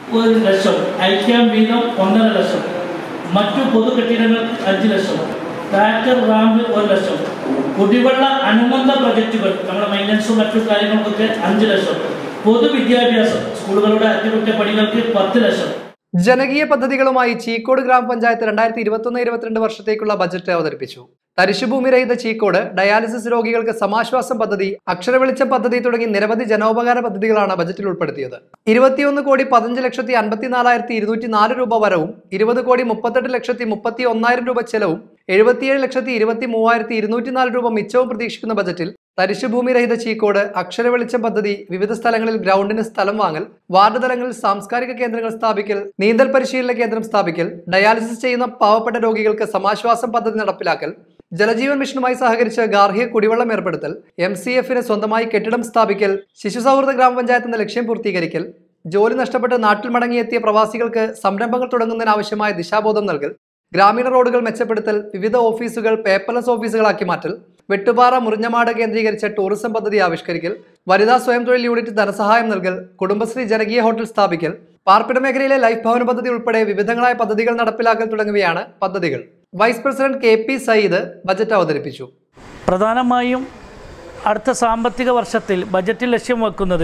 ഒരു ലക്ഷം ഐക്യം വീതം ഒന്നര ലക്ഷം മറ്റു പൊതു കെട്ടിടങ്ങൾക്ക് അഞ്ച് ലക്ഷം ട്രാക്ടർ റാമ്പ് ഒരു ലക്ഷം കുടിവെള്ള അനുബന്ധ പ്രൊജക്റ്റുകൾ നമ്മുടെ മെയിൻ്റനൻസും മറ്റു കാര്യങ്ങൾക്കൊക്കെ അഞ്ച് ലക്ഷം പൊതുവിദ്യാഭ്യാസം സ്കൂളുകളുടെ അറ്റകുറ്റപ്പണികൾക്ക് പത്ത് ലക്ഷം ജനകീയ പദ്ധതികളുമായി ചീക്കോട് ഗ്രാമപഞ്ചായത്ത് രണ്ടായിരത്തി ഇരുപത്തൊന്ന് ഇരുപത്തിരണ്ട് വർഷത്തേക്കുള്ള ബജറ്റ് അവതരിപ്പിച്ചു തരിശുഭൂമി രഹിത ചീക്കോട് ഡയാലിസിസ് രോഗികൾക്ക് സമാശ്വാസം പദ്ധതി അക്ഷരവെളിച്ചം പദ്ധതി തുടങ്ങി നിരവധി ജനോപകാര പദ്ധതികളാണ് ബജറ്റിൽ ഉൾപ്പെടുത്തിയത് ഇരുപത്തിയൊന്ന് കോടി പതിനഞ്ച് ലക്ഷത്തി അൻപത്തിനാലായിരത്തി ഇരുന്നൂറ്റി നാല് രൂപ വരവും ഇരുപത് കോടി മുപ്പത്തെട്ട് ലക്ഷത്തി മുപ്പത്തി ഒന്നായിരം രൂപ ചെലവും എഴുപത്തിയേഴ് ലക്ഷത്തി ഇരുപത്തി മൂവായിരത്തി ഇരുന്നൂറ്റി നാല് രൂപ മിച്ചവും പ്രതീക്ഷിക്കുന്ന ബജറ്റിൽ തരിശുഭൂമി രഹിത ചീക്കോട് അക്ഷരവെളിച്ചം പദ്ധതി വിവിധ സ്ഥലങ്ങളിൽ ഗ്രൗണ്ടിന് സ്ഥലം വാങ്ങൽ വാർഡ് തലങ്ങളിൽ സാംസ്കാരിക കേന്ദ്രങ്ങൾ സ്ഥാപിക്കൽ നീന്തൽ പരിശീലന കേന്ദ്രം സ്ഥാപിക്കൽ ഡയാലിസിസ് ചെയ്യുന്ന പാവപ്പെട്ട രോഗികൾക്ക് സമാശ്വാസം പദ്ധതി നടപ്പിലാക്കൽ ജലജീവൻ മിഷനുമായി സഹകരിച്ച് ഗാർഹിക കുടിവെള്ളം ഏർപ്പെടുത്തൽ എം സി എഫിന് സ്വന്തമായി കെട്ടിടം സ്ഥാപിക്കൽ ശിശു സൗഹൃദ ഗ്രാമപഞ്ചായത്ത് എന്ന ലക്ഷ്യം പൂർത്തീകരിക്കൽ ജോലി നഷ്ടപ്പെട്ട് നാട്ടിൽ മടങ്ങിയെത്തിയ പ്രവാസികൾക്ക് സംരംഭങ്ങൾ തുടങ്ങുന്നതിനാവശ്യമായ ദിശാബോധം നൽകൽ ഗ്രാമീണ റോഡുകൾ മെച്ചപ്പെടുത്തൽ വിവിധ ഓഫീസുകൾ പേപ്പർലെസ് ഓഫീസുകളാക്കി മാറ്റൽ വെട്ടുപാറ മുറിഞ്ഞമാട് കേന്ദ്രീകരിച്ച ടൂറിസം പദ്ധതി ആവിഷ്കരിക്കൽ വനിതാ സ്വയം തൊഴിൽ യൂണിറ്റ് ധനസഹായം നൽകൽ കുടുംബശ്രീ ജനകീയ ഹോട്ടൽ സ്ഥാപിക്കൽ പാർപ്പിട മേഖലയിലെ ലൈഫ് ഭവന പദ്ധതി ഉൾപ്പെടെ വിവിധങ്ങളായ പദ്ധതികൾ നടപ്പിലാക്കൽ തുടങ്ങിയവയാണ് പദ്ധതികൾ vice president K P Sayyid budget അവതരിപ്പിച്ചു പ്രധാനമായും അടുത്ത സാമ്പത്തിക വർഷത്തിൽ ബജറ്റിൽ ലക്ഷ്യം വെക്കുന്നത്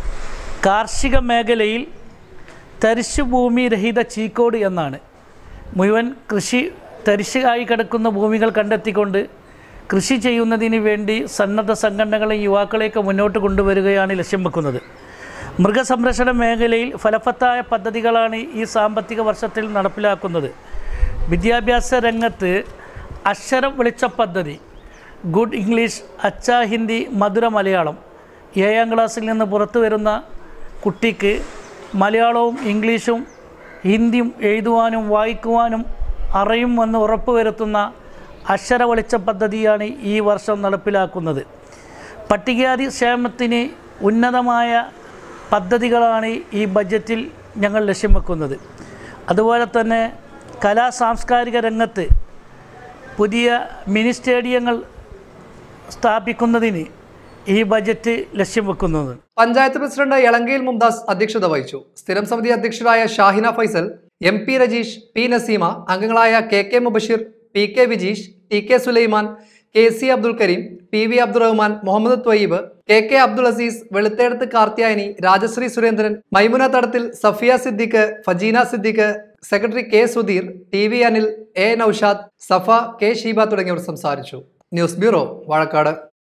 കാർഷിക മേഖലയിൽ തരിശുഭൂമി രഹിത ചീക്കോട് എന്നാണ് മുഴുവൻ കൃഷി തരിശായി കിടക്കുന്ന ഭൂമികൾ കണ്ടെത്തിക്കൊണ്ട് കൃഷി ചെയ്യുന്നതിന് വേണ്ടി സന്നദ്ധ സംഘടനകളെ യുവാക്കളെയൊക്കെ മുന്നോട്ട് കൊണ്ടുവരികയാണ് ലക്ഷ്യം വെക്കുന്നത് മൃഗസംരക്ഷണ മേഖലയിൽ ഫലവത്തായ പദ്ധതികളാണ് ഈ സാമ്പത്തിക വർഷത്തിൽ നടപ്പിലാക്കുന്നത് വിദ്യാഭ്യാസ രംഗത്ത് അക്ഷരം വെളിച്ച പദ്ധതി ഗുഡ് ഇംഗ്ലീഷ് അച്ച ഹിന്ദി മധുര മലയാളം ഏഴാം ക്ലാസ്സിൽ നിന്ന് പുറത്തു വരുന്ന കുട്ടിക്ക് മലയാളവും ഇംഗ്ലീഷും ഹിന്ദിയും എഴുതുവാനും വായിക്കുവാനും അറിയുമെന്ന് ഉറപ്പുവരുത്തുന്ന അക്ഷര വെളിച്ച പദ്ധതിയാണ് ഈ വർഷം നടപ്പിലാക്കുന്നത് പട്ടികജാതി ക്ഷേമത്തിന് ഉന്നതമായ പദ്ധതികളാണ് ഈ ബഡ്ജറ്റിൽ ഞങ്ങൾ ലക്ഷ്യം വെക്കുന്നത് അതുപോലെ തന്നെ കലാ സാംസ്കാരിക രംഗത്ത് പുതിയ മിനി സ്റ്റേഡിയങ്ങൾ സ്ഥാപിക്കുന്നതിന് ഈ ബജറ്റ് ലക്ഷ്യം വെക്കുന്നത് പഞ്ചായത്ത് പ്രസിഡന്റ് എളങ്കയിൽ മുംതാസ് അധ്യക്ഷത വഹിച്ചു സ്ഥിരം സമിതി അധ്യക്ഷരായ Shahina Faisal M P Rajeesh P Naseema അംഗങ്ങളായ K K Mubasheer P K Vijeesh T K Sulaiman K C Abdul Kareem P V Abdurahman Muhammad Thwayyib K K Abdul Azeez Veluthedath Karthyayani Rajasree Surendran Maimuna Thadathil Safiya Siddique Fajeena Siddique secretary K Sudheer T V Anil A Noushad Safa K Sheeba തുടങ്ങിയവർ സംസാരിച്ചു ന്യൂസ് ബ്യൂറോ വാഴക്കാട്